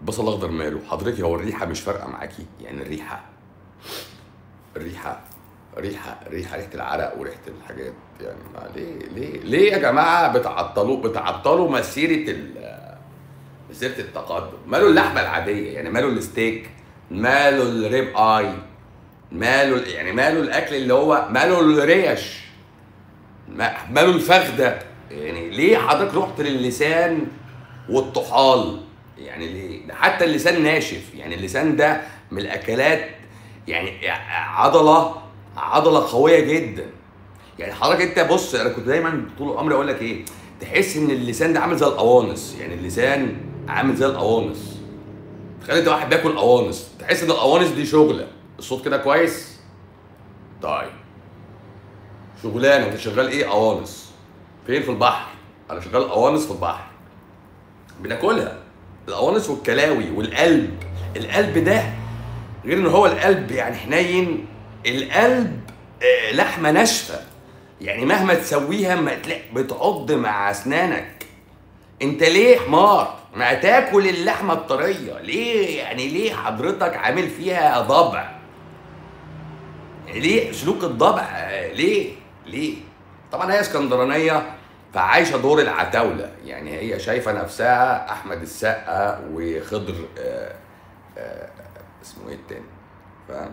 البصل الاخضر ماله حضرتك هو الريحه مش فارقه معاكي يعني الريحه الريحه ريحه ريحه ريحه العرق وريحه الحاجات يعني ما ليه ليه ليه يا جماعه بتعطلوا بتعطلوا مسيره ال مسيره التقدم ماله اللحمه العاديه يعني ماله الستيك ماله الريب اي ماله ال- يعني ماله الاكل اللي هو ماله الريش ما- ماله الفخده يعني ليه حضرتك رحت للسان والطحال يعني ليه ده حتى اللسان ناشف يعني اللسان ده من الاكلات يعني عضله عضله قويه جدا يعني حضرتك انت بص انا كنت دايما طول عمري اقول لك ايه تحس ان اللسان ده عامل زي القوانص يعني اللسان عامل زي القوانص تخيل انت واحد بياكل قوانص تحس ان القوانص دي شغله الصوت كده كويس طيب شغلانه انت شغال ايه قوانص فين في البحر انا شغال قوانص في البحر بناكلها القوانص والكلاوي والقلب القلب ده غير ان هو القلب يعني حنين القلب آه، لحمه ناشفه يعني مهما تسويها ما تلاقي بتعض مع اسنانك انت ليه حمار ما تاكل اللحمه الطريه ليه يعني ليه حضرتك عامل فيها ضبع يعني ليه سلوك الضبع آه، ليه ليه طبعا هي اسكندرانيه فعايشه دور العتاوله يعني هي شايفه نفسها احمد السقا وخضر آه، آه، اسمه ايه التاني فاهم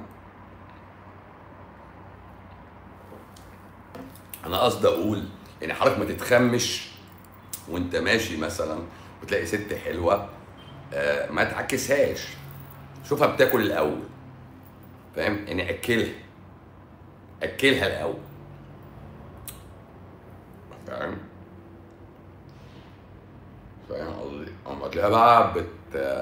انا قصدي اقول يعني حضرتك ما تتخمش وانت ماشي مثلا وتلاقي ست حلوه آه، ما تعكسهاش شوفها بتاكل الاول فاهم يعني اكلها اكلها الاول فاهم فاهم قصدي اما تلاقيها بقى بت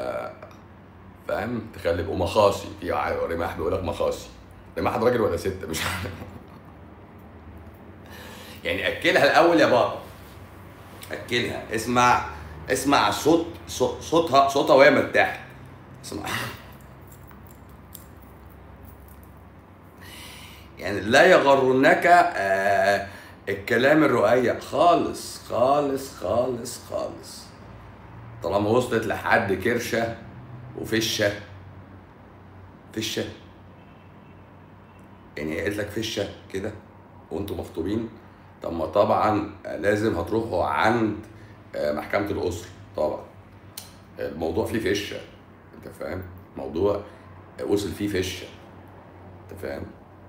فاهم تخلي يبقوا مخاصي في ع- رماح بيقول لك مخاصي رماح ده راجل ولا ست مش عارف يعني اكلها الاول يا بابا اكلها اسمع اسمع صوت صوت- صوتها صوتها وهي مرتاحه اسمع يعني لا يغرنك آه الكلام الرقيق خالص خالص خالص خالص طالما وصلت لحد كرشه وفشه فشه يعني هي قالت لك فشه كده وانتوا مخطوبين طب ما طبعا لازم هتروحوا عند آه، محكمه الاسره طبعا الموضوع فيه فشه انت فاهم موضوع وصل فيه فشه انت فاهم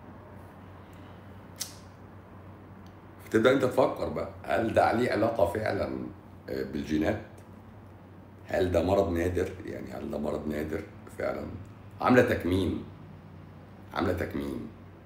فتبدا انت تفكر بقى هل ده عليه علاقه فعلا آه، بالجينات هل ده مرض نادر يعني هل ده مرض نادر فعلا عامله تكميم عامله تكميم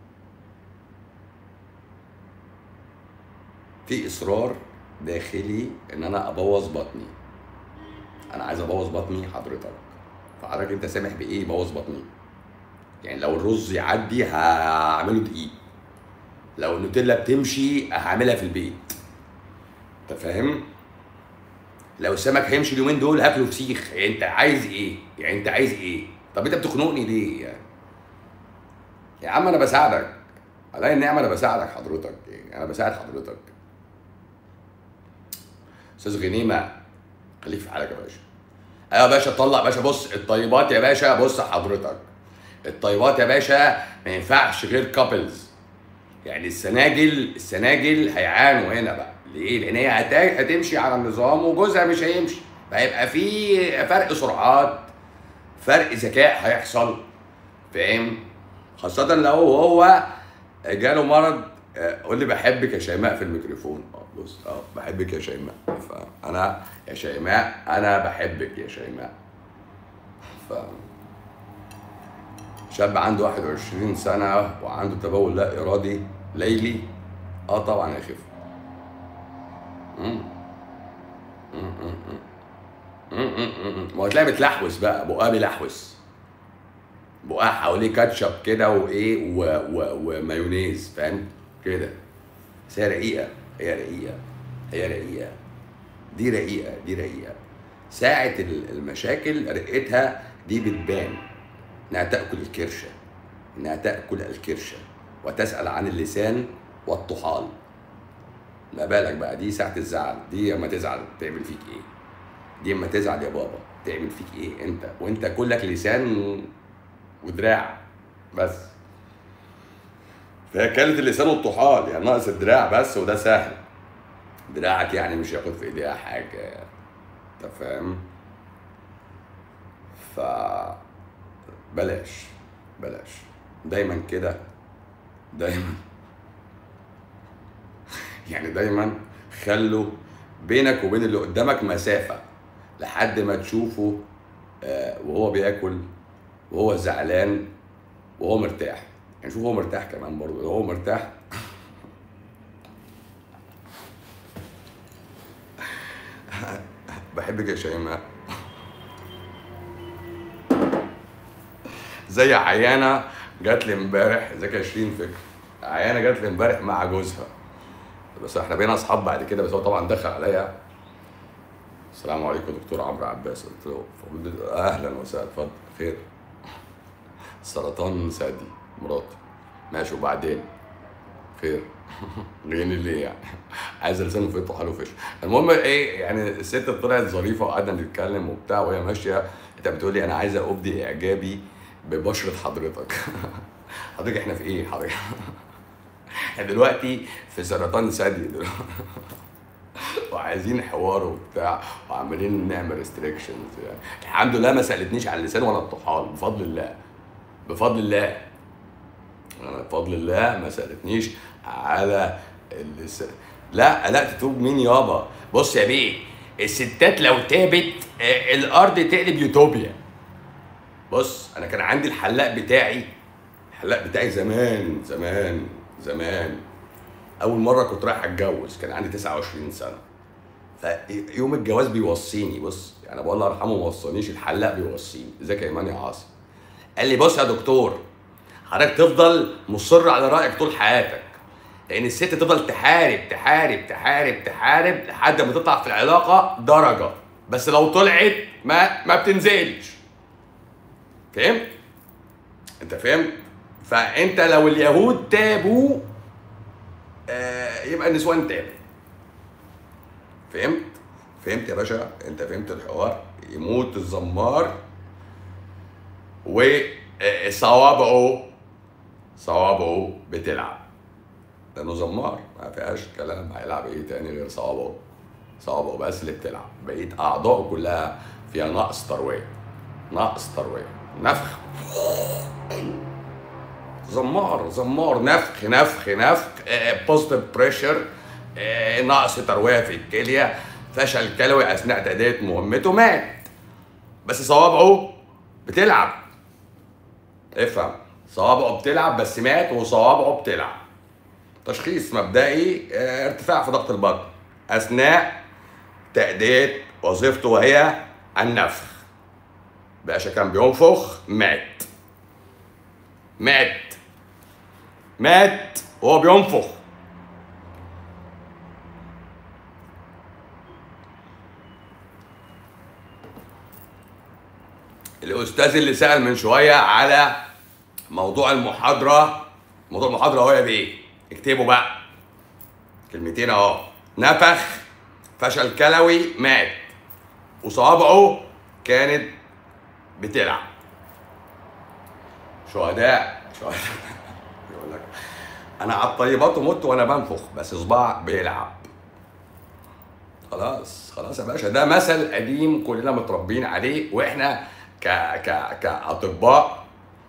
في اصرار داخلي ان انا ابوظ بطني انا عايز ابوظ بطني حضرتك فحضرتك انت سامح بايه يبوظ بطني يعني لو الرز يعدي هعمله دقيق لو النوتيلا بتمشي هعملها في البيت انت فاهم لو السمك هيمشي اليومين دول هاكله فسيخ يعني انت عايز ايه يعني انت عايز ايه طب انت بتخنقني ليه يعني يا عم انا بساعدك على النعمه انا بساعدك حضرتك يعني انا بساعد حضرتك استاذ غنيمه خليك في حالك يا باشا ايوه يا باشا طلع يا باشا بص الطيبات يا باشا بص حضرتك الطيبات يا باشا ما ينفعش غير كابلز يعني السناجل السناجل هيعانوا هنا بقى ليه؟ لان هي هت- هتمشي على النظام وجوزها مش هيمشي فهيبقى في فرق سرعات فرق ذكاء هيحصل فاهم؟ خاصة لو هو جاله مرض آه، قول لي بحبك يا شيماء في الميكروفون اه بص اه بحبك يا شيماء فانا يا شيماء انا بحبك يا شيماء ف شاب عنده 21 سنة وعنده تبول لا إرادي ليلي اه طبعا هيخف مم. مم، مم، مم. مم، مم، مم. ما هو تلاقي بتلحوس بقى بقها بيلحوس بقها حواليه كاتشب كده وايه و... و... ومايونيز فاهم كده بس هي رقيقه هي رقيقه هي رقيقه دي رقيقه دي رقيقه ساعة ال- المشاكل رقتها دي بتبان انها تاكل الكرشه انها تاكل الكرشه وتسال عن اللسان والطحال ما بالك بقى دي ساعة الزعل دي اما تزعل تعمل فيك ايه دي اما تزعل يا بابا تعمل فيك ايه انت وانت كلك لسان و... ودراع بس فهي كانت اللسان والطحال يعني ناقص الدراع بس وده سهل دراعك يعني مش هياخد في ايديها حاجه انت فاهم ف بلاش بلاش دايما كده دايما يعني دايما خلوا بينك وبين اللي قدامك مسافة لحد ما تشوفه آه، وهو بياكل وهو زعلان وهو مرتاح يعني شوف هو مرتاح كمان برضه لو هو مرتاح بحبك يا شيماء زي عيانه جات لي امبارح ازيك يا شيرين فكر عيانه جات لي امبارح مع جوزها بس احنا بقينا اصحاب بعد كده بس هو طبعا دخل عليا السلام عليكم دكتور عمرو عباس قلت له فقلت له اهلا وسهلا اتفضل خير سرطان ثدي مراتي ماشي وبعدين خير غيني ليه يعني عايز لسانه في طحال وفش المهم ايه يعني الست طلعت ظريفه وقعدنا نتكلم وبتاع وهي ماشيه انت بتقولي انا عايزه ابدي اعجابي ببشره حضرتك حضرتك احنا في ايه حضرتك احنا دلوقتي في سرطان ثدي دلوقتي وعايزين حوار وبتاع وعمالين نعمل ريستريكشنز يعني الحمد لله ما سالتنيش عن اللسان ولا الطحال بفضل الله بفضل الله انا بفضل الله ما سالتنيش على اللسان لا لا تتوب مين يابا بص يا بيه الستات لو تابت آه، الارض تقلب يوتوبيا بص انا كان عندي الحلاق بتاعي الحلاق بتاعي زمان زمان زمان اول مره كنت رايح اتجوز كان عندي 29 سنه فيوم الجواز بيوصيني بص يعني ابو الله يرحمه ما وصانيش الحلاق بيوصيني ازيك يا ايمان يا عاصم قال لي بص يا دكتور حضرتك تفضل مصر على رايك طول حياتك لان الست تفضل تحارب تحارب تحارب تحارب لحد ما تطلع في العلاقه درجه بس لو طلعت ما ما بتنزلش فهمت انت فهمت فانت لو اليهود تابوا آه يبقى النسوان تابوا فهمت فهمت يا باشا انت فهمت الحوار يموت الزمار وصوابعه صوابعه بتلعب لانه زمار ما فيهاش كلام هيلعب ايه تاني غير صوابعه صوابعه بس اللي بتلعب بقيه اعضائه كلها فيها نقص ترويه نقص ترويه نفخ زمار زمار نفخ نفخ نفخ بوزيتيف بريشر نقص ترويه في الكليه فشل كلوي اثناء تاديه مهمته مات بس صوابعه بتلعب افهم صوابعه بتلعب بس مات وصوابعه بتلعب تشخيص مبدئي آه، ارتفاع في ضغط البطن اثناء تأدية وظيفته وهي النفخ باشا كان بينفخ مات مات مات وهو بينفخ الاستاذ اللي سال من شويه على موضوع المحاضره موضوع المحاضره هو يا بيه اكتبوا بقى كلمتين اهو نفخ فشل كلوي مات وصوابعه كانت بتلعب شهداء شهداء يقول لك انا على الطيبات ومت وانا بنفخ بس صباع بيلعب خلاص خلاص يا باشا ده مثل قديم كلنا متربيين عليه واحنا ك ك كاطباء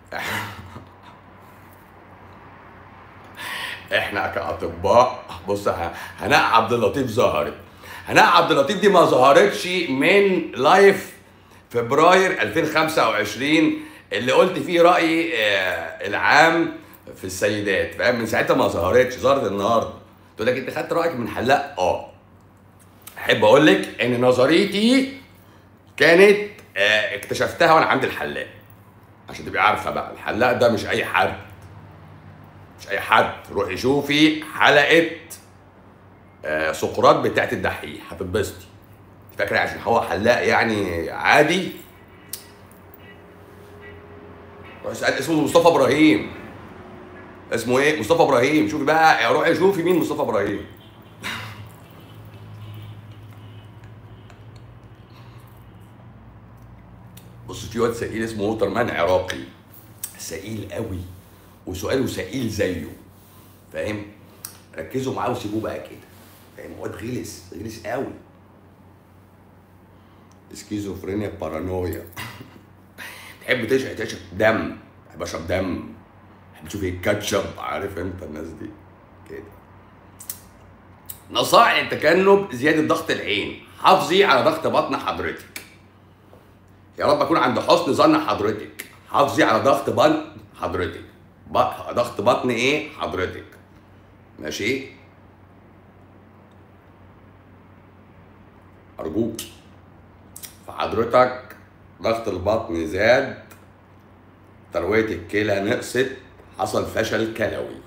احنا كاطباء بص ه- هناء عبد اللطيف ظهرت هناء عبد اللطيف دي ما ظهرتش من لايف فبراير 2025 اللي قلت فيه رايي آه، العام في السيدات فاهم من ساعتها ما ظهرتش ظهرت النهارده تقول لك انت خدت رايك من حلاق اه احب اقول لك ان نظريتي كانت آه، اكتشفتها وانا عند الحلاق عشان تبقي عارفه بقى الحلاق ده مش اي حد مش اي حد روحي شوفي حلقه آه، سقراط بتاعت الدحيح هتتبسطي فاكره عشان هو حلاق يعني عادي روحي اسأل اسمه مصطفى ابراهيم اسمه ايه مصطفى ابراهيم شوفي بقى روحي شوفي مين مصطفى ابراهيم بص في واد سئيل اسمه ووتر مان عراقي سئيل قوي وسؤاله سئيل زيه فاهم ركزوا معاه وسيبوه بقى كده فاهم واد غلس غلس قوي سكيزوفرينيا بارانويا تحب تشرب تشرب دم بحب اشرب دم بحب تشوف ايه كاتشب عارف انت الناس دي كده نصائح التجنب زياده ضغط العين حافظي على ضغط بطن حضرتك يا رب اكون عند حسن ظن حضرتك حافظي على ضغط بطن حضرتك ب- ضغط بطن ايه حضرتك ماشي ارجوك فحضرتك ضغط البطن زاد تروية الكلى نقصت حصل فشل كلوي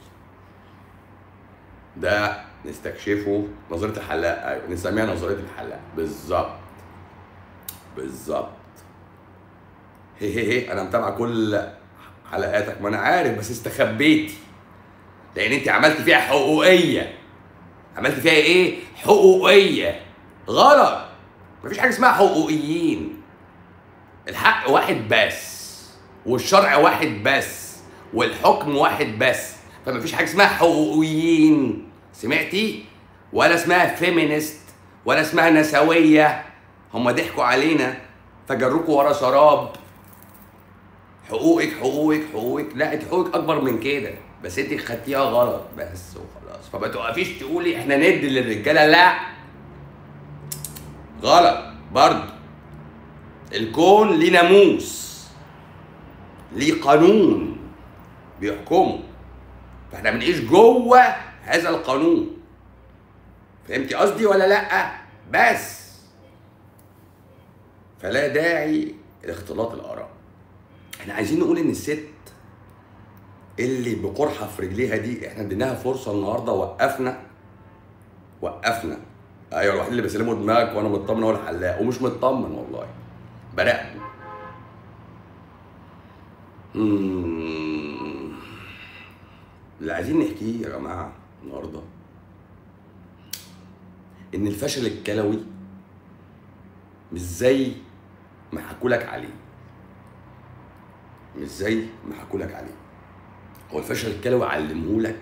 ده نستكشفه نظرية الحلاق ايوه نسميها نظرية الحلاق بالظبط بالظبط هي هي هي انا متابعه كل حلقاتك ما انا عارف بس استخبيتي لان انت عملت فيها حقوقيه عملت فيها ايه حقوقيه غلط مفيش حاجه اسمها حقوقيين الحق واحد بس والشرع واحد بس والحكم واحد بس فمفيش حاجه اسمها حقوقيين سمعتي ولا اسمها فيمينست ولا اسمها نسويه هم ضحكوا علينا فجروكوا ورا شراب حقوقك حقوقك حقوقك لا انت حقوقك اكبر من كده بس انت خدتيها غلط بس وخلاص فما توقفيش تقولي احنا ندي للرجاله لا غلط برضه الكون ليه ناموس ليه قانون بيحكمه فاحنا بنعيش جوه هذا القانون فهمتي قصدي ولا لا بس فلا داعي لاختلاط الاراء احنا عايزين نقول ان الست اللي بقرحه في رجليها دي احنا اديناها فرصه النهارده وقفنا وقفنا ايوه الوحيد اللي بيسلمه دماغك وانا مطمن هو الحلاق ومش مطمن والله براقبه مم. اللي عايزين نحكيه يا جماعه النهارده ان الفشل الكلوي مش زي ما حكولك عليه مش زي ما حكولك عليه هو الفشل الكلوي علمهولك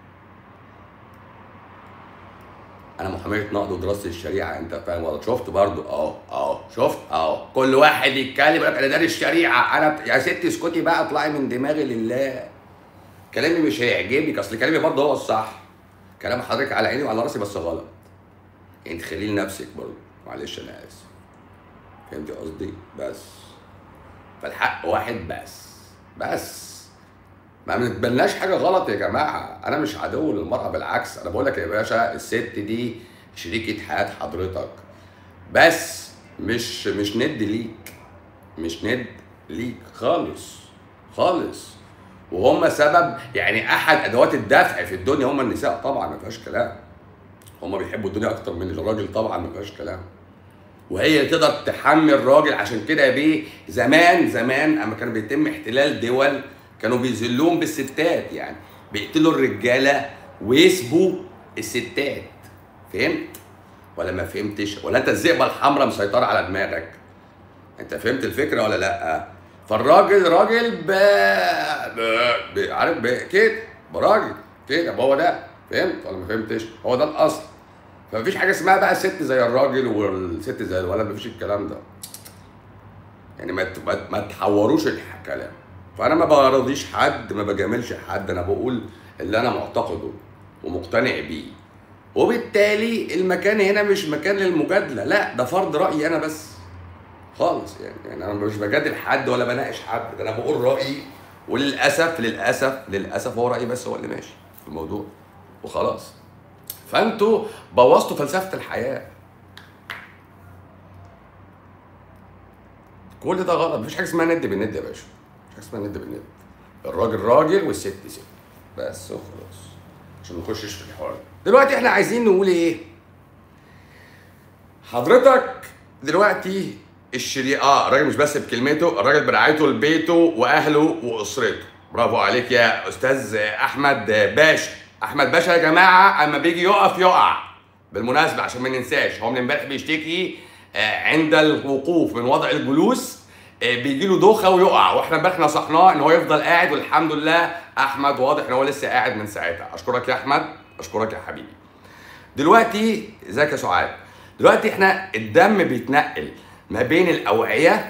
انا محاميه نقد ودراسه الشريعه انت فاهم ولا شفت برضو اهو اهو شفت اهو كل واحد يتكلم يقول لك انا دارس الشريعه انا يا ستي اسكتي بقى اطلعي من دماغي لله كلامي مش هيعجبك اصل كلامي برضه هو الصح كلام حضرتك على عيني وعلى راسي بس غلط انت خليه لنفسك برضه معلش انا اسف فهمتي قصدي بس فالحق واحد بس بس ما بنتبناش حاجه غلط يا جماعه انا مش عدو للمراه بالعكس انا بقول لك يا باشا الست دي شريكه حياه حضرتك بس مش مش ند ليك مش ند ليك خالص خالص وهم سبب يعني احد ادوات الدفع في الدنيا هم النساء طبعا ما فيهاش كلام هم بيحبوا الدنيا اكتر من الراجل طبعا ما فيهاش كلام وهي اللي تقدر تحمي الراجل عشان كده يا بيه زمان زمان اما كان بيتم احتلال دول كانوا بيذلوهم بالستات يعني بيقتلوا الرجاله ويسبوا الستات فهمت ولا ما فهمتش ولا انت الذئبه الحمراء مسيطره على دماغك انت فهمت الفكره ولا لا فالراجل راجل ب... ب... ب... عارف ب... كده براجل كده هو ده فهمت ولا ما فهمتش هو ده الاصل فمفيش حاجه اسمها بقى ست زي الراجل والست زي الولد مفيش الكلام ده يعني ما ت- ما- ما تحوروش الكلام فانا ما برضيش حد ما بجاملش حد انا بقول اللي انا معتقده ومقتنع بيه وبالتالي المكان هنا مش مكان للمجادله لا ده فرض رايي انا بس خالص يعني, يعني انا مش بجادل حد ولا بناقش حد ده انا بقول رايي وللاسف للاسف للاسف هو رايي بس هو اللي ماشي في الموضوع وخلاص فانتوا بوظتوا فلسفه الحياه كل ده غلط مفيش حاجه اسمها ند بالند يا باشا مفيش حاجه اسمها ند بالند الراجل راجل والست ست بس وخلاص عشان ما نخشش في الحوار ده. دلوقتي احنا عايزين نقول ايه حضرتك دلوقتي الشريعة اه الراجل مش بس بكلمته الراجل برعايته لبيته واهله واسرته برافو عليك يا استاذ احمد باشا احمد باشا يا جماعه اما بيجي يقف يقع بالمناسبه عشان ما ننساش هو من امبارح بيشتكي آه، عند الوقوف من وضع الجلوس بيجي له دوخه ويقع واحنا امبارح نصحناه ان هو يفضل قاعد والحمد لله احمد واضح ان هو لسه قاعد من ساعتها اشكرك يا احمد اشكرك يا حبيبي دلوقتي ازيك يا سعاد دلوقتي احنا الدم بيتنقل ما بين الاوعيه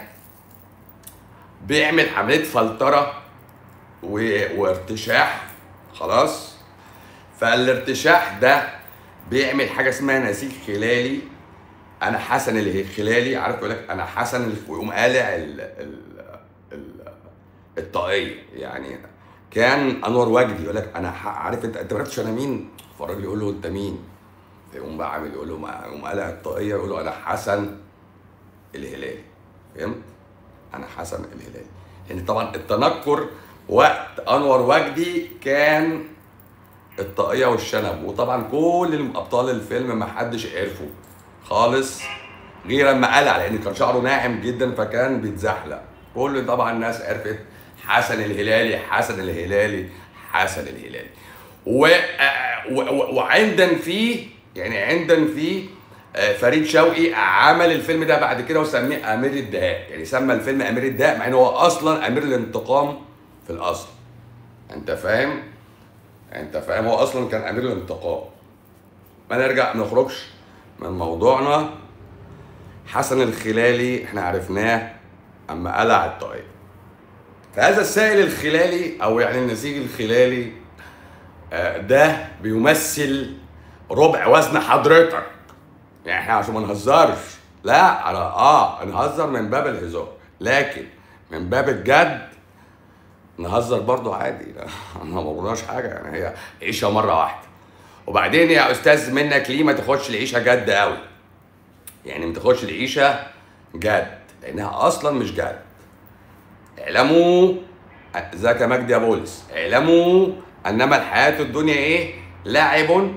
بيعمل عمليه فلتره و... وارتشاح خلاص فالارتشاح ده بيعمل حاجه اسمها نسيج خلالي انا حسن الخلالي عارف يقول لك انا حسن ال- ويقوم قالع ال... ال... ال... الطاقيه يعني كان انور وجدي يقول لك انا ح- عارف انت انت ما عرفتش انا مين فالراجل يقول له انت مين فيقوم بقى عامل يقول له ما- يقوم قالع الطاقيه يقول له انا حسن الهلالي فهمت؟ انا حسن الهلالي لان طبعا التنكر وقت انور وجدي كان الطاقيه والشنب وطبعا كل ابطال الفيلم ما حدش عرفه خالص غير اما قلع لان كان شعره ناعم جدا فكان بيتزحلق كل طبعا الناس عرفت حسن الهلالي حسن الهلالي حسن الهلالي و... آه، و... و... وعندا فيه يعني عندا فيه آه، فريد شوقي عمل الفيلم ده بعد كده وسميه امير الدهاء يعني سمى الفيلم امير الدهاء مع ان هو اصلا امير الانتقام في الاصل انت فاهم انت فاهم هو اصلا كان امير الانتقام ما نرجع ما نخرجش من موضوعنا حسن الخلالي احنا عرفناه اما قلع الطاقيه فهذا السائل الخلالي او يعني النسيج الخلالي آه، ده بيمثل ربع وزن حضرتك يعني احنا عشان ما نهزرش لا انا اه نهزر من باب الهزار لكن من باب الجد نهزر برضو عادي لا ما قلناش حاجه يعني هي عيشه مره واحده وبعدين يا استاذ منك ليه ما تاخدش العيشه جد قوي يعني ما تاخدش العيشه جد لانها اصلا مش جد اعلموا ذاك مجدي يا بولس اعلموا انما الحياه الدنيا ايه لعب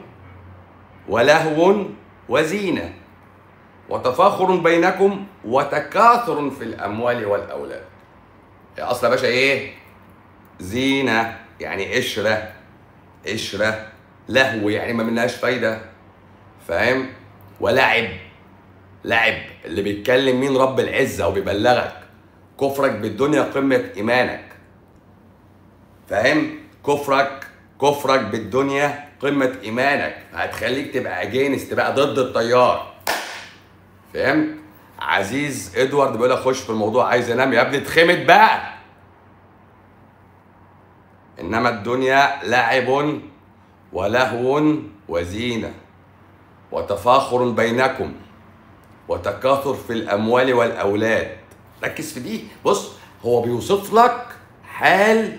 ولهو وزينه وتفاخر بينكم وتكاثر في الاموال والاولاد يا اصل يا باشا ايه زينه يعني قشره قشره لهو يعني ما منهاش فايده فاهم ولعب لعب اللي بيتكلم مين رب العزه وبيبلغك كفرك بالدنيا قمه ايمانك فاهم كفرك كفرك بالدنيا قمه ايمانك هتخليك تبقى اجينست تبقى ضد التيار فهمت عزيز ادوارد بيقول لك خش في الموضوع عايز انام يا ابني اتخمد بقى انما الدنيا لعب ولهو وزينه وتفاخر بينكم وتكاثر في الاموال والاولاد ركز في دي بص هو بيوصف لك حال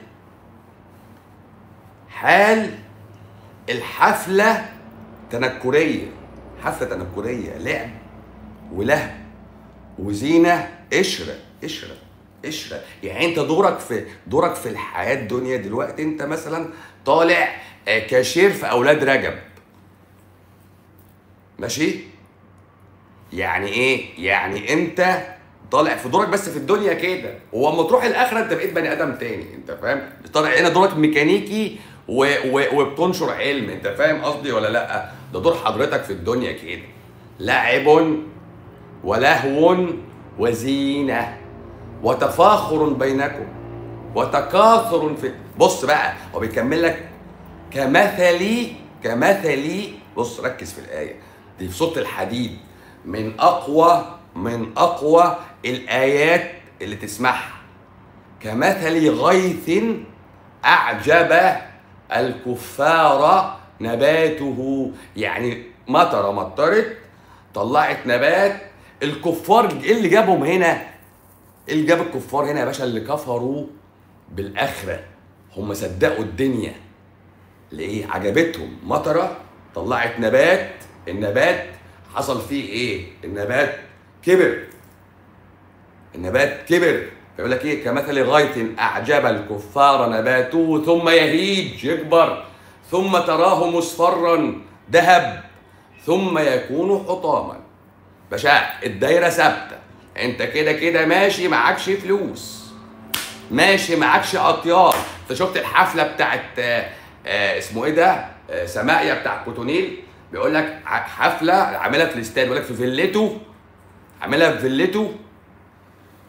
حال الحفله تنكريه حفله تنكريه لعب ولهو وزينه قشره قشره قشره يعني انت دورك في دورك في الحياه الدنيا دلوقتي انت مثلا طالع آه، كاشير في اولاد رجب ماشي يعني ايه يعني انت طالع في دورك بس في الدنيا كده واما تروح الاخره انت بقيت بني ادم تاني انت فاهم طالع هنا دورك ميكانيكي و... و... وبتنشر علم انت فاهم قصدي ولا لا ده دور حضرتك في الدنيا كده لعب ولهو وزينه وتفاخر بينكم وتكاثر في بص بقى هو بيكمل لك كمثل كمثل بص ركز في الآية دي في سورة الحديد من أقوى من أقوى الآيات اللي تسمعها كمثل غيث أعجب الكفار نباته يعني مطرة مطرت طلعت نبات الكفار ايه اللي جابهم هنا؟ ايه اللي جاب الكفار هنا يا باشا اللي كفروا بالآخرة هم صدقوا الدنيا ليه عجبتهم مطره طلعت نبات النبات حصل فيه ايه النبات كبر النبات كبر فيقول لك ايه كمثل غيث اعجب الكفار نباته ثم يهيج يكبر ثم تراه مصفرا ذهب ثم يكون حطاما باشا الدايره ثابته انت كده كده ماشي معكش فلوس ماشي معكش اطيار انت شفت الحفله بتاعت آه، آه، اسمه ايه ده آه، سماقيا بتاع كوتونيل بيقول لك ع- حفله عاملها في الاستاد بيقول لك في فيلته عاملها في فيلته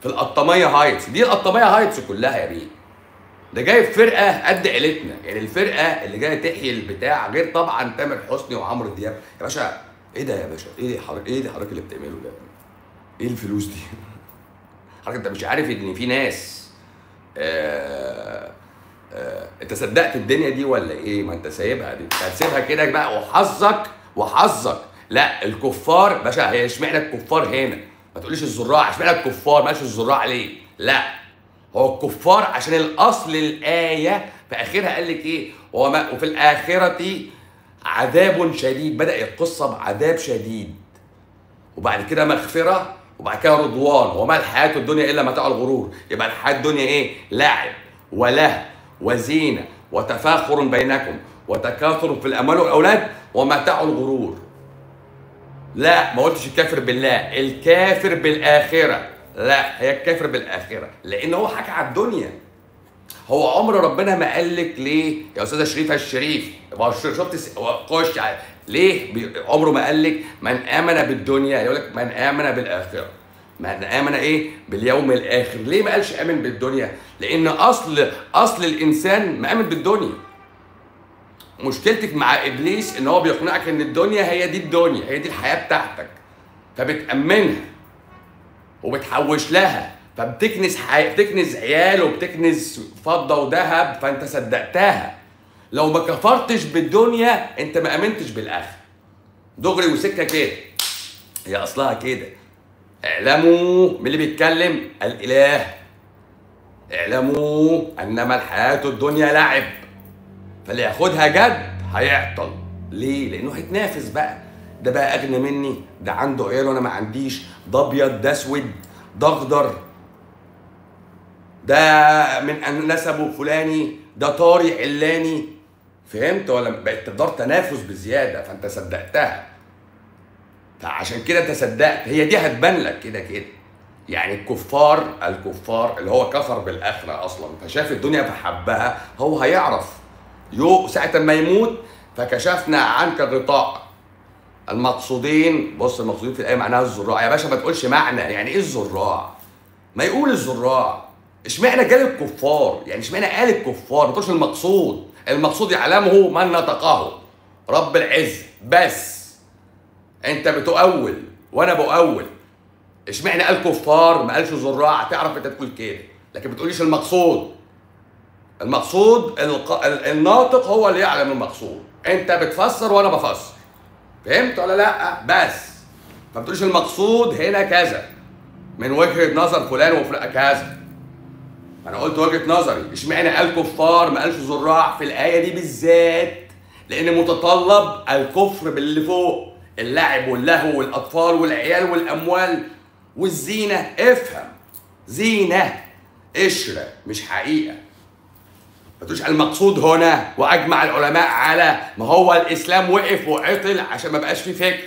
في القطاميه هايتس دي القطاميه هايتس كلها يا بيه ده جايب فرقه قد عيلتنا يعني الفرقه اللي جايه تحيي البتاع غير طبعا تامر حسني وعمرو دياب يا باشا ايه ده يا باشا ايه حضرتك ايه ده حضرتك اللي بتعمله ده ايه الفلوس دي حضرتك انت مش عارف ان في ناس آه آه انت صدقت الدنيا دي ولا ايه ما انت سايبها دي انت هتسيبها كده بقى وحظك وحظك لا الكفار باشا هي اشمعنى الكفار هنا ما تقوليش الزراع اشمعنى الكفار ماشي الزراع ليه لا هو الكفار عشان الاصل الايه في اخرها قال لك ايه وما وفي الاخره عذاب شديد بدا القصه بعذاب شديد وبعد كده مغفره وبعد كده رضوان وما الحياه الدنيا الا متاع الغرور يبقى الحياه الدنيا ايه لعب وله وزينه وتفاخر بينكم وتكاثر في الاموال والاولاد ومتاع الغرور لا ما قلتش الكافر بالله الكافر بالاخره لا هي الكافر بالاخره لان هو حكى على الدنيا هو عمر ربنا ما قال لك ليه يا استاذه شريفه الشريف ما هو شفت خش ليه بي- عمره ما قال لك من امن بالدنيا يقول لك من امن بالاخره من امن ايه باليوم الاخر ليه ما قالش امن بالدنيا لان اصل اصل الانسان مامن بالدنيا مشكلتك مع ابليس ان هو بيقنعك ان الدنيا هي دي الدنيا هي دي الحياه بتاعتك فبتامنها وبتحوش لها فبتكنس حي... بتكنس عيال وبتكنس فضه وذهب فانت صدقتها لو ما كفرتش بالدنيا انت ما امنتش بالاخر دغري وسكه كده هي اصلها كده اعلموا من اللي بيتكلم الاله اعلموا انما الحياه الدنيا لعب فاللي ياخدها جد هيعطل ليه؟ لانه هيتنافس بقى ده بقى اغنى مني ده عنده عيال وانا ما عنديش ده ابيض ده اسود ده اخضر ده من أن نسبه فلاني ده طاري علاني فهمت ولا بقت تقدر تنافس بزياده فانت صدقتها فعشان كده انت صدقت هي دي هتبان لك كده كده يعني الكفار الكفار اللي هو كفر بالاخره اصلا فشاف الدنيا فحبها هو هيعرف يو ساعة ما يموت فكشفنا عنك الغطاء المقصودين بص المقصودين في الآية معناها الزراع يا باشا ما تقولش معنى يعني إيه الزراع؟ ما يقول الزراع اشمعنى جال الكفار؟ يعني اشمعنى قال الكفار؟ ما تقولش المقصود المقصود يعلمه من نطقه رب العز بس انت بتؤول وانا بؤول اشمعنى قال كفار ما قالش زراع تعرف انت تقول كده لكن ما بتقوليش المقصود المقصود الق... ال- الناطق هو اللي يعلم المقصود انت بتفسر وانا بفسر فهمت ولا لا بس ما بتقولش المقصود هنا كذا من وجهه نظر فلان وفلان كذا انا قلت وجهه نظري اشمعنى قال كفار ما قالش زراع في الايه دي بالذات لان متطلب الكفر باللي فوق اللعب واللهو والاطفال والعيال والاموال والزينه افهم زينه قشره مش حقيقه ما تقولش المقصود هنا واجمع العلماء على ما هو الاسلام وقف وعطل عشان ما بقاش فيه فكر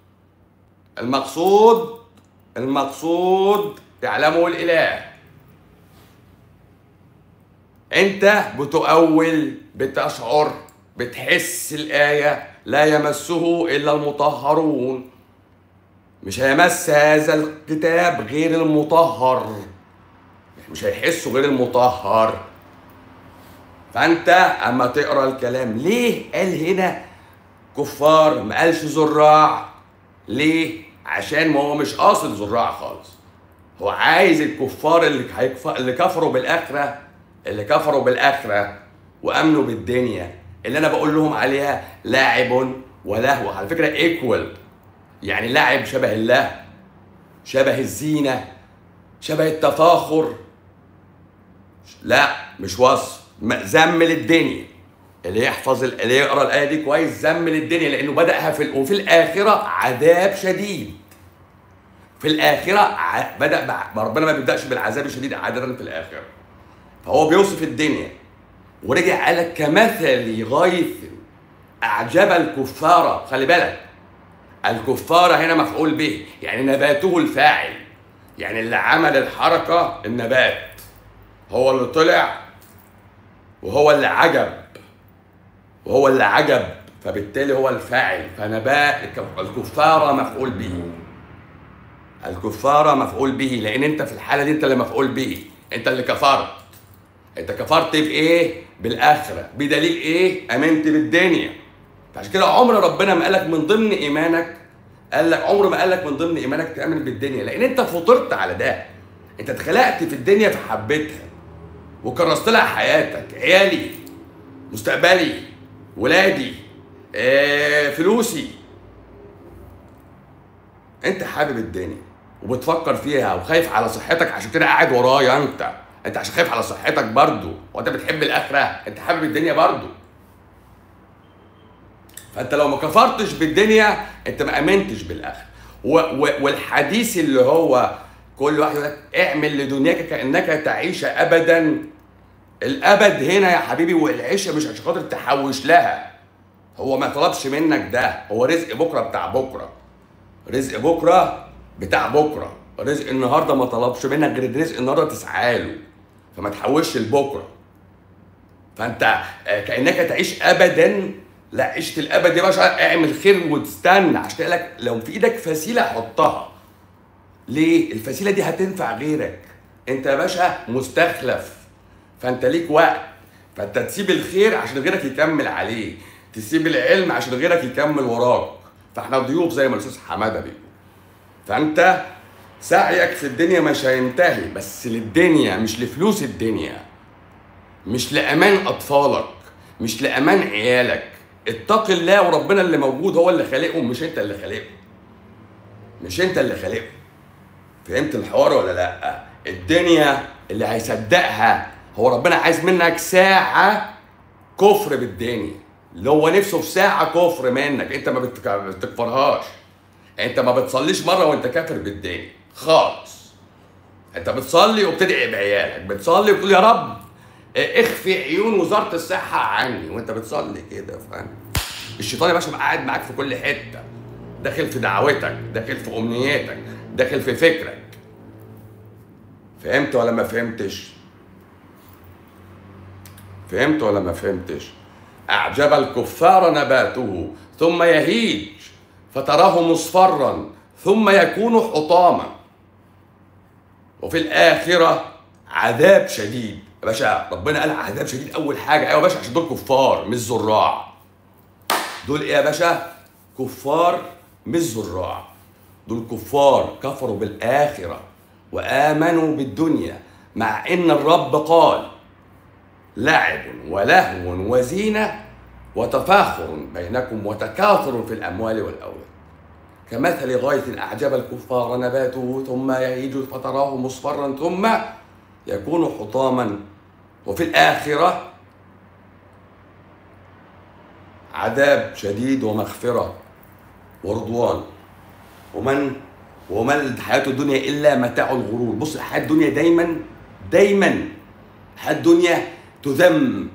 المقصود المقصود يعلمه الاله انت بتؤول بتشعر بتحس الايه لا يمسه الا المطهرون مش هيمس هذا الكتاب غير المطهر مش هيحسه غير المطهر فانت اما تقرا الكلام ليه قال هنا كفار ما قالش زراع ليه عشان ما هو مش قاصد زراع خالص هو عايز الكفار اللي هيكف... اللي كفروا بالاخره اللي كفروا بالاخره وامنوا بالدنيا اللي انا بقول لهم عليها لاعب ولهو على فكره ايكوال يعني لعب شبه الله شبه الزينه شبه التفاخر لا مش وصف م- زمل الدنيا اللي يحفظ ال- اللي يقرا الايه دي كويس زمل الدنيا لانه بداها في ال- وفي الاخره عذاب شديد في الاخره ع- بدا بع- ربنا ما بيبداش بالعذاب الشديد عاده في الاخره فهو بيوصف الدنيا ورجع قال لك كمثل غيث اعجب الكفار خلي بالك الكفار هنا مفعول به يعني نباته الفاعل يعني اللي عمل الحركه النبات هو اللي طلع وهو اللي عجب وهو اللي عجب فبالتالي هو الفاعل فنبات الكفار مفعول به الكفاره مفعول به لان انت في الحاله دي انت اللي مفعول به انت اللي كفرت انت كفرت بايه بالاخره بدليل ايه امنت بالدنيا فعشان كده عمر ربنا ما قالك من ضمن ايمانك قال لك عمره ما قال لك من ضمن ايمانك تامن بالدنيا لان انت فطرت على ده انت اتخلقت في الدنيا فحبيتها وكرست لها حياتك عيالي مستقبلي ولادي آه، فلوسي انت حابب الدنيا وبتفكر فيها وخايف على صحتك عشان كده قاعد ورايا انت انت عشان خايف على صحتك برضو وانت بتحب الاخره انت حابب الدنيا برضو فانت لو ما كفرتش بالدنيا انت ما امنتش بالاخره و و والحديث اللي هو كل واحد يقول لك اعمل لدنياك كانك تعيش ابدا الابد هنا يا حبيبي والعيشه مش عشان خاطر تحوش لها هو ما طلبش منك ده هو رزق بكره بتاع بكره رزق بكره بتاع بكره رزق النهارده ما طلبش منك غير رزق النهارده تسعى له فما تحوش لبكره فانت آه، كانك تعيش ابدا لا عيشه الابد يا باشا اعمل خير وتستنى عشان كده لك لو في ايدك فسيله حطها ليه الفسيله دي هتنفع غيرك انت يا باشا مستخلف فانت ليك وقت فانت تسيب الخير عشان غيرك يكمل عليه تسيب العلم عشان غيرك يكمل وراك فاحنا ضيوف زي ما الاستاذ حماده بيقول فانت سعيك في الدنيا مش هينتهي بس للدنيا مش لفلوس الدنيا مش لامان اطفالك مش لامان عيالك اتق الله وربنا اللي موجود هو اللي خالقهم مش انت اللي خالقهم مش انت اللي خالقهم فهمت الحوار ولا لا الدنيا اللي هيصدقها هو ربنا عايز منك ساعة كفر بالدنيا اللي هو نفسه في ساعة كفر منك انت ما بتك- ما بتكفرهاش انت ما بتصليش مرة وانت كافر بالدنيا خالص انت بتصلي وبتدعي بعيالك بتصلي وبتقول يا رب اه، اخفي عيون وزارة الصحة عني وانت بتصلي كده فاهم الشيطان يا باشا بقى قاعد معاك في كل حتة داخل في دعوتك داخل في امنياتك داخل في فكرك فهمت ولا ما فهمتش فهمت ولا ما فهمتش أعجب الكفار نباته ثم يهيج فتراه مصفرا ثم يكون حطاما وفي الآخرة عذاب شديد يا باشا ربنا قال عذاب شديد أول حاجة أيوة يا باشا عشان دول كفار مش زراع دول إيه يا باشا كفار مش زراع دول كفار كفروا بالآخرة وآمنوا بالدنيا مع إن الرب قال لعب ولهو وزينة وتفاخر بينكم وتكاثر في الأموال والأولاد كمثل غيث أعجب الكفار نباته ثم يهيج فتراه مصفرا ثم يكون حطاما وفي الآخرة عذاب شديد ومغفرة ورضوان ومن وما الحياة الدنيا إلا متاع الغرور بص الحياة الدنيا دايما دايما الحياة الدنيا تذم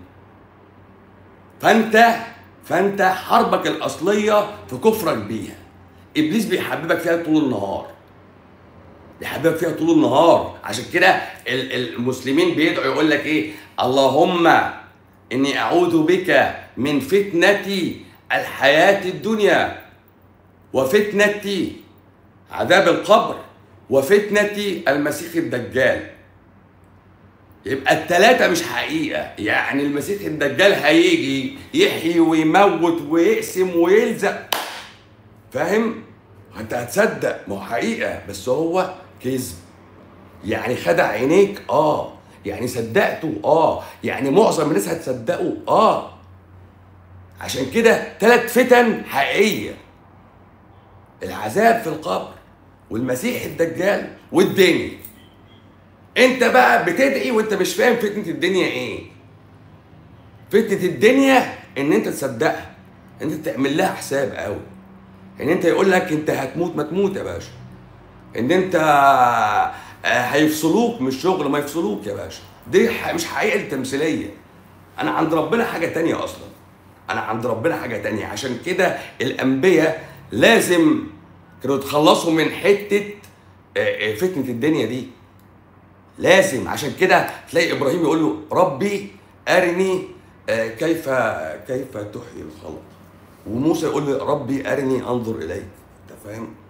فأنت فأنت حربك الأصلية في كفرك بيها إبليس بيحببك فيها طول النهار بيحببك فيها طول النهار عشان كده ال- المسلمين بيدعوا يقول لك ايه اللهم اني اعوذ بك من فتنة الحياة الدنيا وفتنة عذاب القبر وفتنة المسيح الدجال يبقى التلاتة مش حقيقة يعني المسيح الدجال هيجي يحيي ويموت ويقسم ويلزق فاهم؟ انت هتصدق ما هو حقيقة بس هو كذب يعني خدع عينيك اه يعني صدقته اه يعني معظم الناس هتصدقه اه عشان كده ثلاث فتن حقيقية العذاب في القبر والمسيح الدجال والدنيا انت بقى بتدعي وانت مش فاهم فتنة الدنيا ايه فتنة الدنيا ان انت تصدقها ان انت تعمل لها حساب قوي ان انت يقول لك انت هتموت ما تموت يا باشا ان انت آه، هيفصلوك من الشغل ما يفصلوك يا باشا دي ح- مش حقيقة التمثيلية انا عند ربنا حاجة تانية اصلا انا عند ربنا حاجة تانية عشان كده الانبياء لازم كانوا يتخلصوا من حتة آه، آه، فتنة الدنيا دي لازم عشان كده تلاقي ابراهيم يقول له ربي ارني آه، كيف كيف تحيي الخلق وموسى يقول له ربي ارني انظر اليك انت فاهم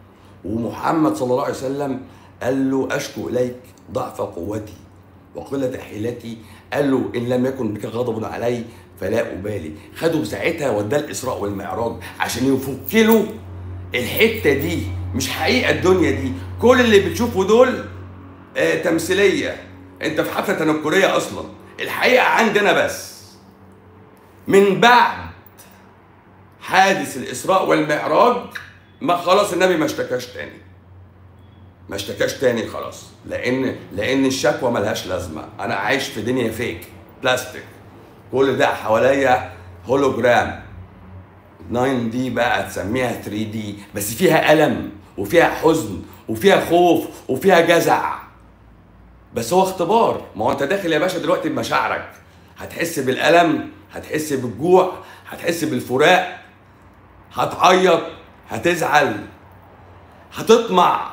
ومحمد صلى الله عليه وسلم قال له اشكو اليك ضعف قوتي وقله حيلتي قال له ان لم يكن بك غضب علي فلا ابالي خده ساعتها وداه الاسراء والمعراج عشان يفك له الحته دي مش حقيقه الدنيا دي كل اللي بتشوفه دول آه تمثيليه انت في حفله تنكريه اصلا الحقيقه عندنا بس من بعد حادث الاسراء والمعراج ما خلاص النبي ما اشتكاش تاني ما اشتكاش تاني خلاص لان لان الشكوى ملهاش لازمه انا عايش في دنيا فيك بلاستيك كل ده حواليا هولوجرام 9 دي بقى تسميها 3 دي بس فيها الم وفيها حزن وفيها خوف وفيها جزع بس هو اختبار ما هو انت داخل يا باشا دلوقتي بمشاعرك هتحس بالالم هتحس بالجوع هتحس بالفراق هتعيط هتزعل هتطمع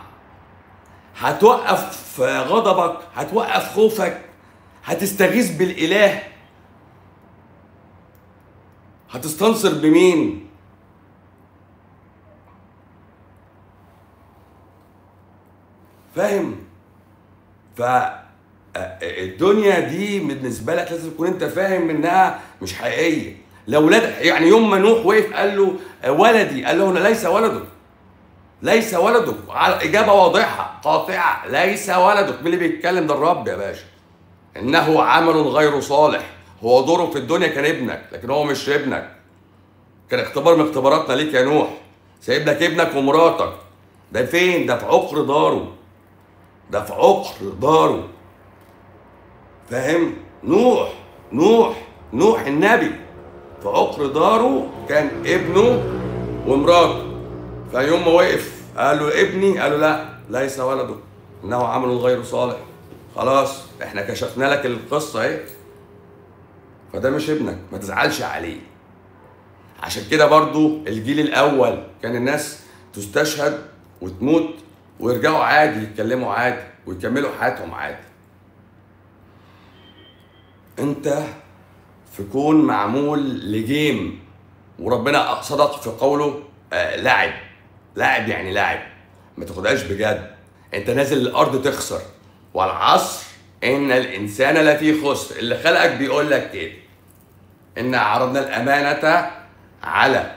هتوقف غضبك هتوقف خوفك هتستغيث بالاله هتستنصر بمين فاهم فالدنيا دي بالنسبه لك لازم تكون انت فاهم انها مش حقيقيه لاولادك يعني يوم ما نوح وقف قال له ولدي قال له ليس ولدك ليس ولدك على اجابه واضحه قاطعه ليس ولدك مين اللي بيتكلم ده الرب يا باشا انه عمل غير صالح هو دوره في الدنيا كان ابنك لكن هو مش ابنك كان اختبار من اختباراتنا ليك يا نوح سايب لك ابنك ومراتك ده فين ده في عقر داره ده في عقر داره فاهم نوح نوح نوح النبي في عقر داره كان ابنه ومراته فيوم ما وقف قال له ابني قال له لا ليس ولده انه عمل غير صالح خلاص احنا كشفنا لك القصه اهي فده مش ابنك ما تزعلش عليه عشان كده برضو الجيل الاول كان الناس تستشهد وتموت ويرجعوا عادي يتكلموا عادي ويكملوا حياتهم عادي انت في كون معمول لجيم وربنا صدق في قوله آه لعب لاعب يعني لاعب ما تاخدهاش بجد انت نازل الارض تخسر والعصر ان الانسان لفي خسر اللي خلقك بيقول لك كده ان عرضنا الامانه على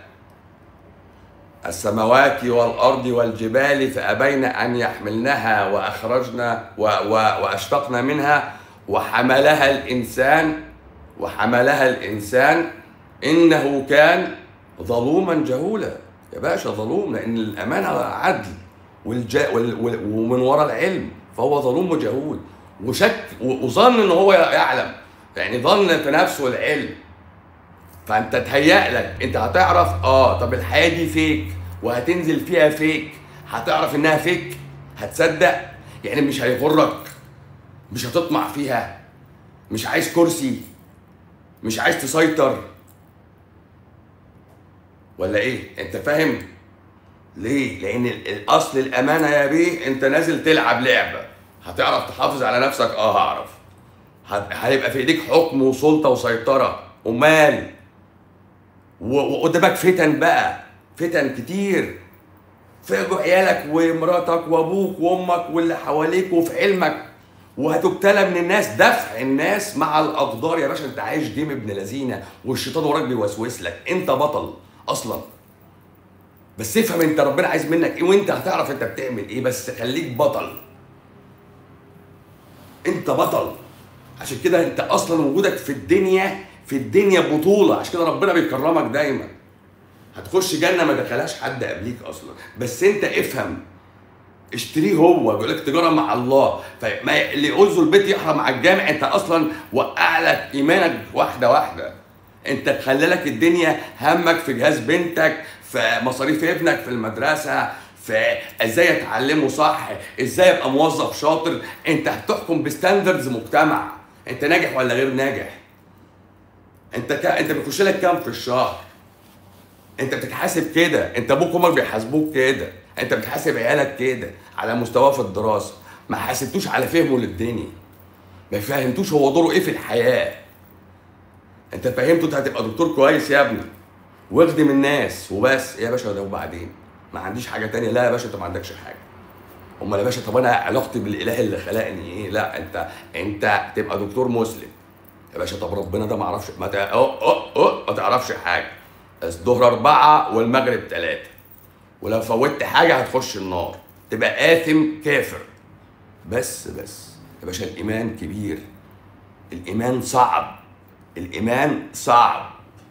السماوات والارض والجبال فابين ان يحملنها واخرجنا و و واشفقنا منها وحملها الانسان وحملها الانسان انه كان ظلوما جهولا يا باشا ظلوم لان الامانه عدل والجا وال وال ومن وراء العلم فهو ظلوم وجهول وشك وظن ان هو يعلم يعني ظن في نفسه العلم فانت تهيأ لك انت هتعرف اه طب الحياه دي فيك وهتنزل فيها فيك هتعرف انها فيك هتصدق يعني مش هيغرك مش هتطمع فيها مش عايز كرسي مش عايز تسيطر ولا ايه انت فاهم ليه لان الاصل الامانه يا بيه انت نازل تلعب لعبه هتعرف تحافظ على نفسك اه هعرف هيبقى في ايديك حكم وسلطه وسيطره ومال وقدامك فتن بقى فتن كتير في عيالك ومراتك وابوك وامك واللي حواليك وفي علمك وهتبتلى من الناس دفع الناس مع الاقدار يا باشا انت عايش جيم ابن لذينه والشيطان وراك بيوسوس لك انت بطل اصلا بس افهم انت ربنا عايز منك ايه وانت هتعرف انت بتعمل ايه بس خليك بطل انت بطل عشان كده انت اصلا وجودك في الدنيا في الدنيا بطوله عشان كده ربنا بيكرمك دايما هتخش جنه ما دخلهاش حد قبليك اصلا بس انت افهم اشتريه هو بيقول لك تجاره مع الله فما اللي يقول له البيت يحرم مع الجامع انت اصلا وقع لك ايمانك واحده واحده انت تخلي لك الدنيا همك في جهاز بنتك في مصاريف ابنك في المدرسه في ازاي اتعلمه صح ازاي ابقى موظف شاطر انت هتحكم بستاندردز مجتمع انت ناجح ولا غير ناجح انت ك... انت بيخش لك كام في الشهر انت بتتحاسب كده انت ابوك وامك بيحاسبوك كده انت بتحاسب عيالك كده على مستواه في الدراسه ما حاسبتوش على فهمه للدنيا ما فهمتوش هو دوره ايه في الحياه انت فهمته انت هتبقى دكتور كويس يا ابني واخدم الناس وبس يا باشا ده وبعدين ما عنديش حاجه تانية لا يا باشا انت ما عندكش حاجه امال يا باشا طب انا علاقتي بالاله اللي خلقني ايه لا انت انت تبقى دكتور مسلم يا باشا طب ربنا ده ما اعرفش ما تع... أو أو أو ما تعرفش حاجه الظهر أربعة والمغرب ثلاثة ولو فوتت حاجة هتخش النار تبقى آثم كافر بس بس يا باشا الإيمان كبير الإيمان صعب الإيمان صعب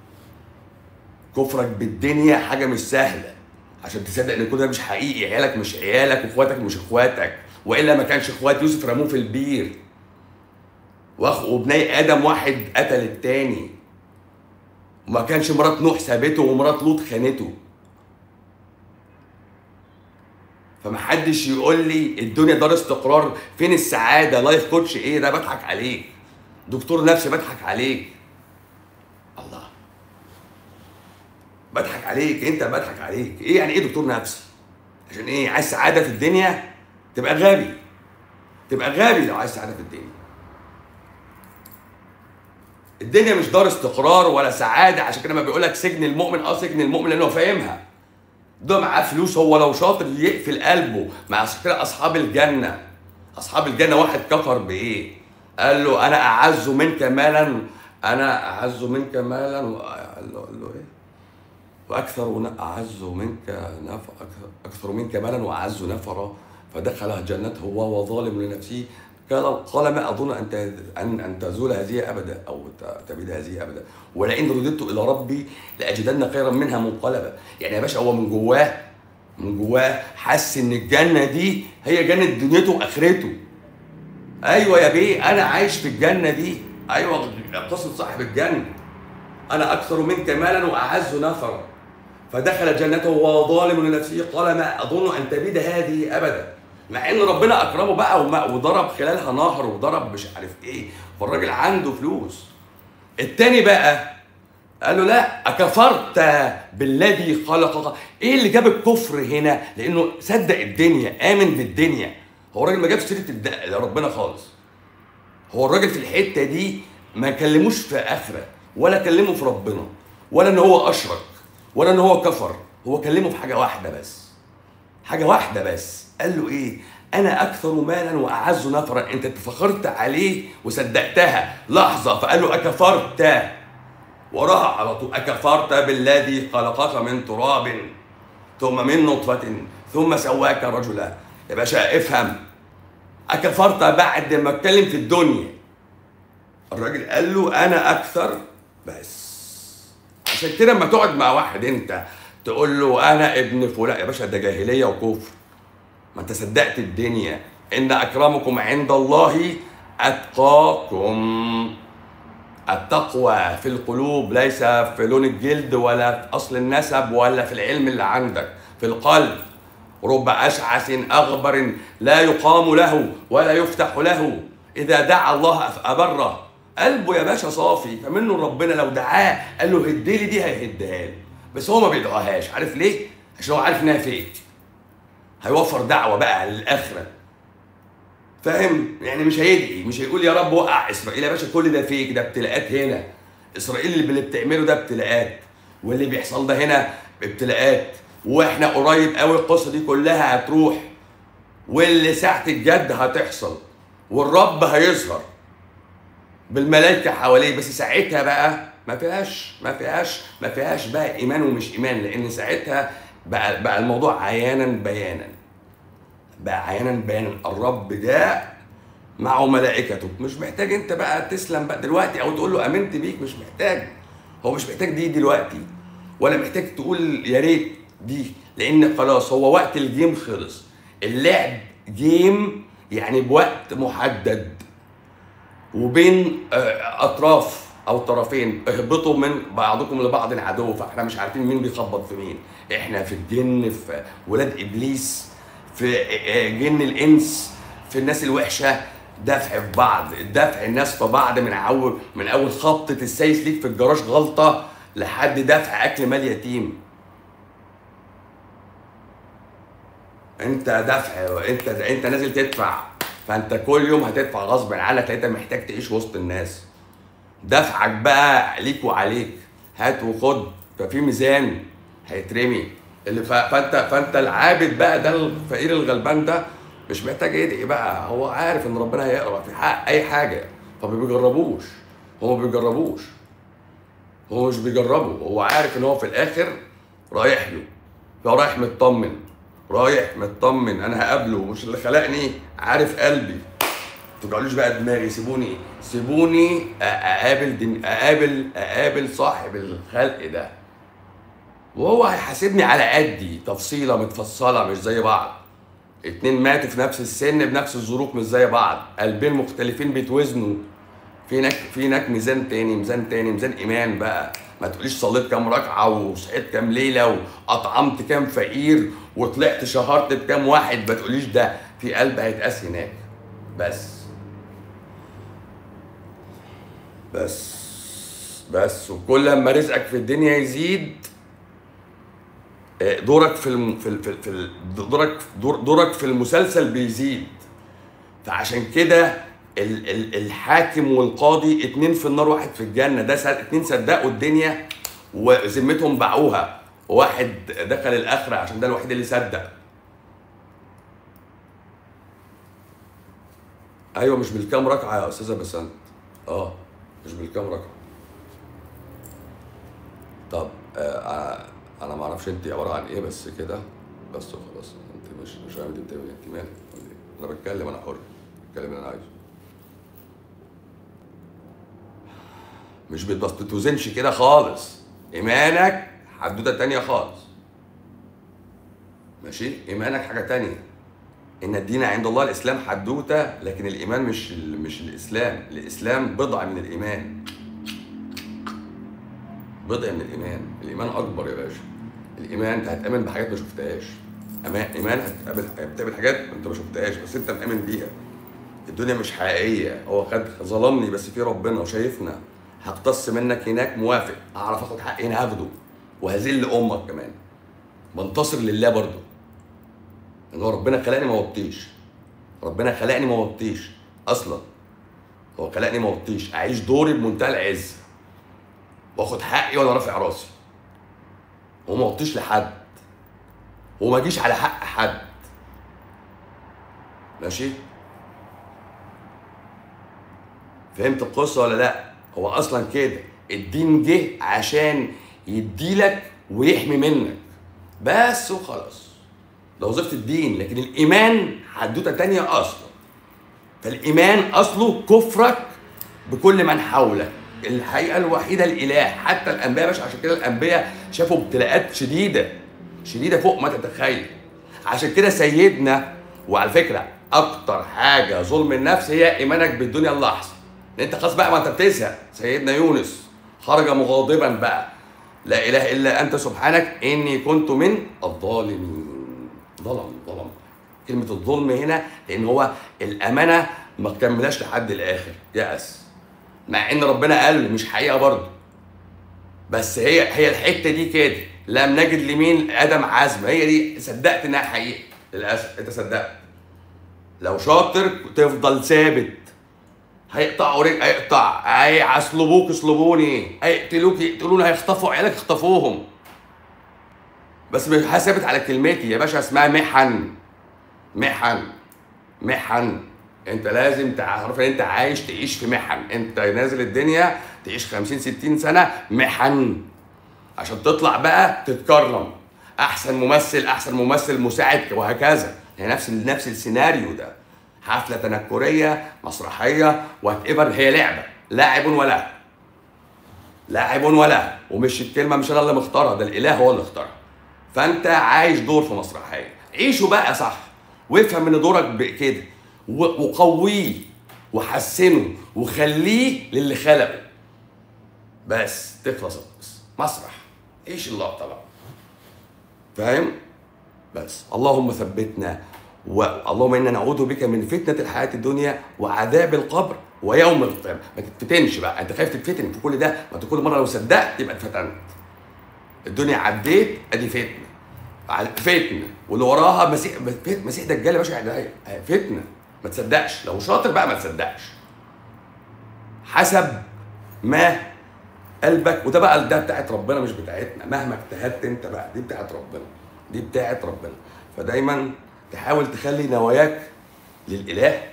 كفرك بالدنيا حاجة مش سهلة عشان تصدق ان كل ده مش حقيقي عيالك مش عيالك واخواتك مش اخواتك والا ما كانش اخوات يوسف رموه في البير واخ وابني ادم واحد قتل التاني وما كانش مرات نوح سابته ومرات لوط خانته فمحدش يقول لي الدنيا دار استقرار فين السعاده لايف كوتش ايه ده بضحك عليك دكتور نفسي بضحك عليك الله بضحك عليك انت بضحك عليك ايه يعني ايه دكتور نفسي عشان ايه عايز سعاده في الدنيا تبقى غبي تبقى غبي لو عايز سعاده في الدنيا الدنيا مش دار استقرار ولا سعاده عشان كده ما بيقول لك سجن المؤمن اه سجن المؤمن لانه فاهمها ده معاه فلوس هو لو شاطر يقفل قلبه مع عشان كده اصحاب الجنه اصحاب الجنه واحد كفر بايه قال له انا اعز منك مالا انا اعز منك مالا و- قال له, قال له ايه واكثر ن- اعز منك نفر اكثر منك مالا واعز نفرا فدخل جنته وهو ظالم لنفسه قال قال ما اظن ان ت- ان ان تزول هذه ابدا او ت- تبيد هذه ابدا ولئن رددت الى ربي لاجدن خيرا منها منقلبا يعني يا باشا هو من جواه من جواه حس ان الجنه دي هي جنه دنيته واخرته ايوه يا بيه انا عايش في الجنه دي ايوه قصه صاحب الجنه انا اكثر منك مالا واعز نفرا فدخل جنته وهو ظالم لنفسه قال ما اظن ان تبيد هذه ابدا مع ان ربنا اكرمه بقى وما- وضرب خلالها نهر وضرب مش عارف ايه فالراجل عنده فلوس التاني بقى قال له لا أكفرت بالذي خلقك ايه اللي جاب الكفر هنا لانه صدق الدنيا امن بالدنيا هو الراجل ما جابش سيره الد- ربنا خالص هو الراجل في الحته دي ما كلموش في اخره ولا كلمه في ربنا ولا ان هو اشرك ولا ان هو كفر هو كلمه في حاجه واحده بس حاجه واحده بس قال له ايه انا اكثر مالا واعز نفرا انت اتفخرت عليه وصدقتها لحظه فقال له اكفرت وراها على طول اكفرت بالذي خلقك من تراب ثم من نطفه ثم سواك رجلا يا باشا افهم اكفرت بعد ما اتكلم في الدنيا الراجل قال له انا اكثر بس عشان كده لما تقعد مع واحد انت تقول له انا ابن فلان يا باشا ده جاهليه وكفر ما انت صدقت الدنيا ان اكرمكم عند الله اتقاكم التقوى في القلوب ليس في لون الجلد ولا في اصل النسب ولا في العلم اللي عندك في القلب رب اشعث اغبر لا يقام له ولا يفتح له اذا دعا الله ابره قلبه يا باشا صافي فمنه ربنا لو دعاه قال له هدلي دي هيهدها له بس هو ما بيدعوهاش عارف ليه؟ عشان هو عارف انها فيك هيوفر دعوه بقى للاخره فاهم يعني مش هيدعي مش هيقول يا رب وقع اسرائيل يا باشا كل ده فيك ده ابتلاءات هنا اسرائيل اللي اللي بتعمله ده ابتلاءات واللي بيحصل ده هنا ابتلاءات واحنا قريب قوي القصه دي كلها هتروح واللي ساعه الجد هتحصل والرب هيظهر بالملائكه حواليه بس ساعتها بقى ما فيهاش ما فيهاش ما فيهاش بقى ايمان ومش ايمان لان ساعتها بقى بقى الموضوع عيانا بيانا بقى عيانا بيانا الرب ده معه ملائكته مش محتاج انت بقى تسلم بقى دلوقتي او تقول له امنت بيك مش محتاج هو مش محتاج دي دلوقتي ولا محتاج تقول يا ريت دي لان خلاص هو وقت الجيم خلص اللعب جيم يعني بوقت محدد وبين آه، اطراف او طرفين اهبطوا من بعضكم لبعض عدو فاحنا مش عارفين مين بيخبط في مين احنا في الجن في ولاد ابليس في آه، جن الانس في الناس الوحشه دفع في بعض دفع الناس في بعض من اول من اول خبطه السايس ليك في الجراج غلطه لحد دفع اكل مال يتيم انت دفع انت انت نازل تدفع فانت كل يوم هتدفع غصب عنك لان انت محتاج تعيش وسط الناس دفعك بقى ليك وعليك هات وخد ففي ميزان هيترمي اللي ف... فانت فانت العابد بقى ده الفقير الغلبان ده مش محتاج يدعي بقى هو عارف ان ربنا هيقرا في حق اي حاجه فما بيجربوش هو ما بيجربوش هو مش بيجربه هو عارف ان هو في الاخر رايح له لو رايح مطمن رايح مطمن انا هقابله مش اللي خلقني عارف قلبي تقعدوش بقى دماغي سيبوني سيبوني أ- اقابل دن... اقابل اقابل صاحب الخلق ده وهو هيحاسبني على قدي تفصيله متفصله مش زي بعض اتنين ماتوا في نفس السن بنفس الظروف مش زي بعض قلبين مختلفين بيتوزنوا في هناك في هناك ميزان تاني ميزان تاني ميزان ايمان بقى ما تقوليش صليت كام ركعه وصحيت كام ليله واطعمت كام فقير وطلعت شهرت بكام واحد ما تقوليش ده في قلب هيتقاس هناك بس بس بس وكل ما رزقك في الدنيا يزيد آه، دورك في الم... في ال... في, ال... في ال... دورك دور... دورك في المسلسل بيزيد فعشان كده ال... ال... الحاكم والقاضي اتنين في النار واحد في الجنه ده س... اتنين صدقوا الدنيا وذمتهم باعوها وواحد دخل الاخره عشان ده الوحيد اللي صدق ايوه مش بالكام ركعه يا استاذه بسنت اه مش بالكام ركعه طب آه آه، انا ما اعرفش انت عباره عن ايه بس كده بس وخلاص انت مش مش فاهم انت بتعمل إيه، انت مالك ولا إيه؟ انا بتكلم انا حر بتكلم اللي انا عايزه مش بتبص بتوزنش كده خالص ايمانك حدوته تانية خالص ماشي ايمانك حاجه تانية ان الدين عند الله الاسلام حدوته لكن الايمان مش ال- مش الاسلام الاسلام بضعه من الايمان بضع من الايمان الايمان اكبر يا باشا الايمان انت هتامن بحاجات ما شفتهاش أما- ايمان هتقابل بتقابل حاجات انت ما شفتهاش بس انت مآمن بيها الدنيا مش حقيقيه هو خد ظلمني بس في ربنا وشايفنا هقتص منك هناك موافق اعرف اخد حقي هنا هاخده وهذل امك كمان بنتصر لله برضه ان هو ربنا خلقني ما وطيش ربنا خلقني ما وطيش اصلا هو خلقني ما وطيش اعيش دوري بمنتهى العز واخد حقي وانا رافع راسي هو ما وطيش لحد وما جيش على حق حد ماشي فهمت القصه ولا لا هو اصلا كده الدين جه عشان يديلك ويحمي منك بس وخلاص ده وظيفه الدين لكن الايمان حدوته تانية اصلا فالايمان اصله كفرك بكل من حولك الحقيقه الوحيده الاله حتى الانبياء مش عشان كده الانبياء شافوا ابتلاءات شديده شديده فوق ما تتخيل عشان كده سيدنا وعلى فكره اكتر حاجه ظلم النفس هي ايمانك بالدنيا اللحظه ان انت خلاص بقى ما انت بتزهق سيدنا يونس خرج مغاضبا بقى لا اله الا انت سبحانك اني كنت من الظالمين ظلم ظلم كلمه الظلم هنا لان هو الامانه ما كملاش لحد الاخر يأس مع ان ربنا قال مش حقيقه برضه بس هي هي الحته دي كده لم نجد لمين ادم عزم هي دي صدقت انها حقيقه للاسف انت صدقت لو شاطر تفضل ثابت هيقطعوا رجل هيقطع هيعصلبوك يصلبوني هيقتلوك يقتلوني هيخطفوا عيالك يخطفوهم بس مش ثابت على كلمتي يا باشا اسمها محن محن محن انت لازم تعرف ان انت عايش تعيش في محن انت نازل الدنيا تعيش 50 60 سنه محن عشان تطلع بقى تتكرم احسن ممثل احسن ممثل مساعد وهكذا هي نفس نفس السيناريو ده حفله تنكريه مسرحيه وات ايفر هي لعبه لاعب ولا لاعب ولا ومش الكلمه مش انا اللي مختارها ده الاله هو اللي اختارها فانت عايش دور في مسرحيه عيشه بقى صح وافهم ان دورك بكده و- وقويه وحسنه وخليه للي خلقه بس تخلص بس مسرح عيش اللقطه بقى فاهم بس اللهم ثبتنا واللهم انا نعوذ بك من فتنه الحياه الدنيا وعذاب القبر ويوم القيامه ما تتفتنش بقى انت خايف تتفتن في كل ده ما انت كل مره لو صدقت يبقى اتفتنت الدنيا عديت ادي فتنه عد- فتنه واللي وراها مسيح فت- مسيح دجال يا باشا يعني فتنه ما تصدقش لو شاطر بقى ما تصدقش حسب ما قلبك وده بقى ده بتاعت ربنا مش بتاعتنا مهما اجتهدت انت بقى دي بتاعت ربنا دي بتاعت ربنا فدايما تحاول تخلي نواياك للاله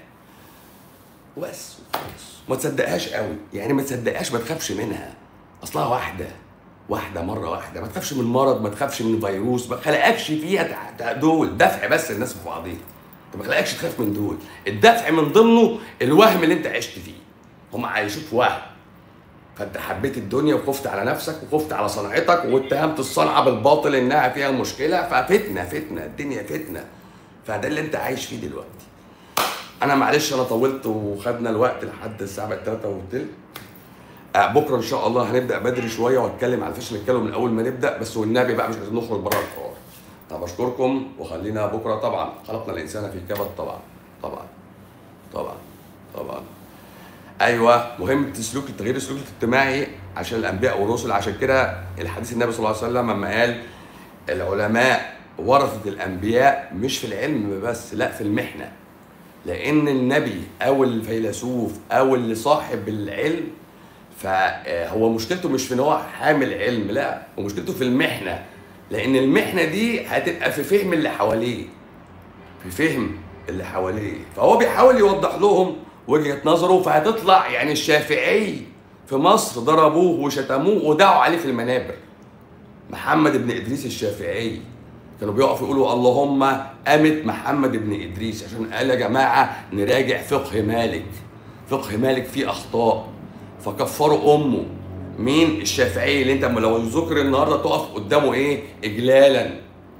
وبس وخلاص ما تصدقهاش قوي يعني ما تصدقهاش ما تخافش منها اصلها واحده واحده مره واحده ما تخافش من مرض ما تخافش من فيروس ما خلقكش فيها تع- تع- دول دفع بس الناس في بعضيها انت ما خلقكش تخاف من دول الدفع من ضمنه الوهم اللي انت عشت فيه هم عايشوك في وهم فانت حبيت الدنيا وخفت على نفسك وخفت على صنعتك واتهمت الصنعه بالباطل انها فيها مشكله ففتنه فتنه الدنيا فتنه فده اللي انت عايش فيه دلوقتي انا معلش انا طولت وخدنا الوقت لحد الساعه بقت 3 وتلت آه، بكره ان شاء الله هنبدا بدري شويه واتكلم على الفيش نتكلم من اول ما نبدا بس والنبي بقى مش عايزين نخرج بره الحوار انا بشكركم وخلينا بكره طبعا خلقنا الانسان في كبد طبعا طبعا طبعا طبعا ايوه مهم سلوك التغيير السلوك الاجتماعي عشان الانبياء والرسل عشان كده الحديث النبي صلى الله عليه وسلم لما قال العلماء ورثه الانبياء مش في العلم بس لا في المحنه لان النبي او الفيلسوف او اللي صاحب العلم فهو مشكلته مش في ان هو حامل علم لا هو مشكلته في المحنه لان المحنه دي هتبقى في فهم اللي حواليه في فهم اللي حواليه فهو بيحاول يوضح لهم وجهه نظره فهتطلع يعني الشافعي في مصر ضربوه وشتموه ودعوا عليه في المنابر محمد بن ادريس الشافعي كانوا بيقفوا يقولوا اللهم امت محمد بن ادريس عشان قال يا جماعه نراجع فقه مالك فقه مالك فيه اخطاء فكفروا امه مين الشافعي اللي انت لو ذكر النهارده تقف قدامه ايه اجلالا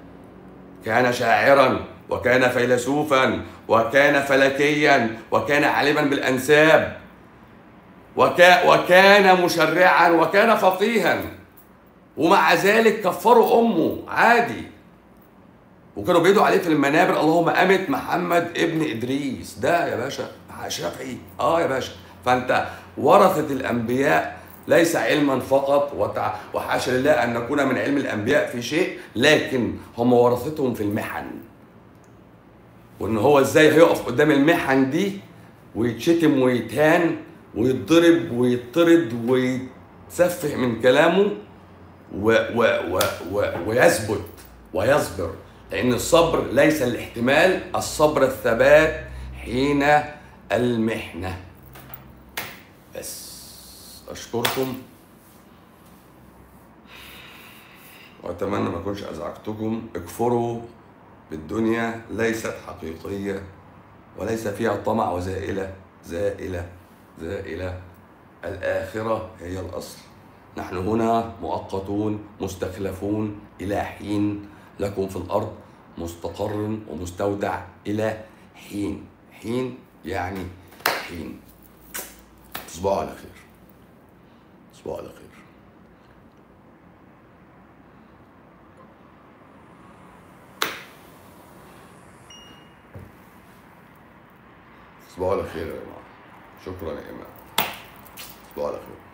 كان شاعرا وكان فيلسوفا وكان فلكيا وكان عالما بالانساب وكا وكان مشرعا وكان فقيها ومع ذلك كفروا امه عادي وكانوا بيدعوا عليه في المنابر اللهم امت محمد ابن ادريس ده يا باشا شافعي اه يا باشا فانت ورثه الانبياء ليس علما فقط وتع... وحاشا لله ان نكون من علم الانبياء في شيء لكن هم ورثتهم في المحن وان هو ازاي هيقف قدام المحن دي ويتشتم ويتهان ويتضرب ويطرد ويتسفه من كلامه و و و و ويثبت ويصبر لأن الصبر ليس الاحتمال الصبر الثبات حين المحنة بس أشكركم وأتمنى ما أكونش أزعجتكم اكفروا بالدنيا ليست حقيقية وليس فيها طمع وزائلة زائلة زائلة الآخرة هي الأصل نحن هنا مؤقتون مستخلفون إلى حين لكم في الأرض مستقر ومستودع إلى حين حين يعني حين تصبحوا على خير تصبحوا على خير تصبحوا على خير يا جماعة شكرا يا إمام تصبحوا على خير